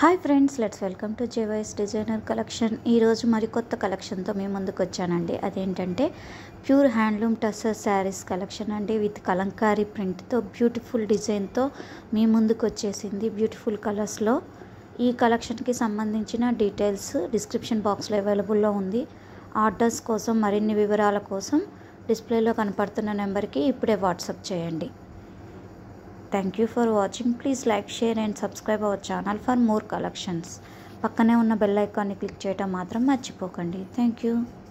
hi friends let's welcome to జేవైస్ designer collection ఈరోజు మరికొత్త కలెక్షన్తో మేము ముందుకు వచ్చానండి అదేంటంటే pure handloom tussar saris collection అండి విత్ కలంకారీ ప్రింట్తో బ్యూటిఫుల్ డిజైన్తో మీ ముందుకు వచ్చేసింది బ్యూటిఫుల్ కలర్స్లో ఈ కలెక్షన్కి సంబంధించిన డీటెయిల్స్ డిస్క్రిప్షన్ బాక్స్లో అవైలబుల్లో ఉంది ఆర్డర్స్ కోసం మరిన్ని వివరాల కోసం డిస్ప్లేలో కనపడుతున్న నెంబర్కి ఇప్పుడే వాట్సాప్ చేయండి thank you for watching please like share and subscribe our channel for more collections పక్కనే ఉన్న బెల్ ఐకాన్ని క్లిక్ చేయడం మాత్రం మర్చిపోకండి థ్యాంక్ యూ